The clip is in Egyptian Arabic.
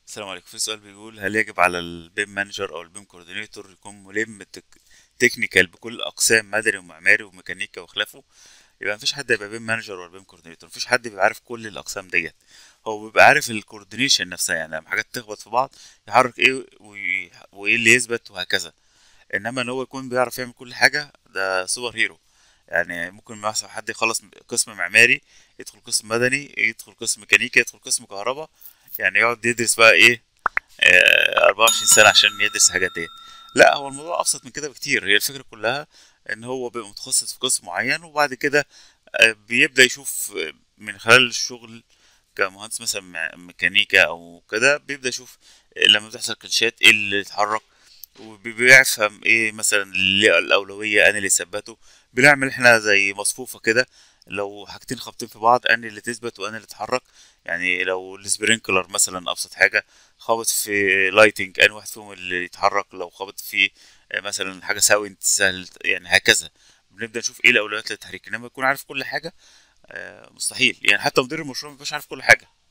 السلام عليكم في سؤال بيقول هل يجب على البيم مانجر او البيم كوردينيتور يكون ملم تك... تكنيكال بكل اقسام مدني ومعماري وميكانيكا وخلافه يبقى مفيش حد يبقى بيم مانجر ولا بيم كوردينيتور مفيش حد بيبقى عارف كل الاقسام ديت هو بيبقى عارف الكوردينيشن نفسها يعني لما حاجات تخبط في بعض يحرك ايه وي... وايه اللي يثبت وهكذا انما ان هو يكون بيعرف يعمل كل حاجه ده سوبر هيرو يعني ممكن مثلا حد يخلص قسم معماري يدخل قسم مدني يدخل قسم ميكانيكا يدخل قسم كهرباء يعني يقعد يدرس بقى ايه آه، 24 سنة عشان يدرس الحاجات دي لا هو الموضوع أبسط من كده بكتير هي الفكرة كلها إن هو بيبقى متخصص في قسم معين وبعد كده آه، بيبدأ يشوف آه، من خلال الشغل كمهندس مثلا مع- ميكانيكا أو كده بيبدأ يشوف لما بتحصل كلاشات ايه اللي يتحرك وبيفهم ايه مثلا اللي الأولوية أنا اللي يثبته بنعمل احنا زي مصفوفة كده لو حاجتين خابطين في بعض أنا اللي تثبت وأنا اللي اتحرك يعني لو السبرينكلر مثلا أبسط حاجة خابط في لايتنج أنا واحد فيهم اللي يتحرك لو خابط في آه، مثلا حاجة ساوند سهل يعني هكذا بنبدأ نشوف ايه الأولويات للتحريك إنما يكون عارف كل حاجة آه، مستحيل يعني حتى مدير المشروع مبيبقاش عارف كل حاجة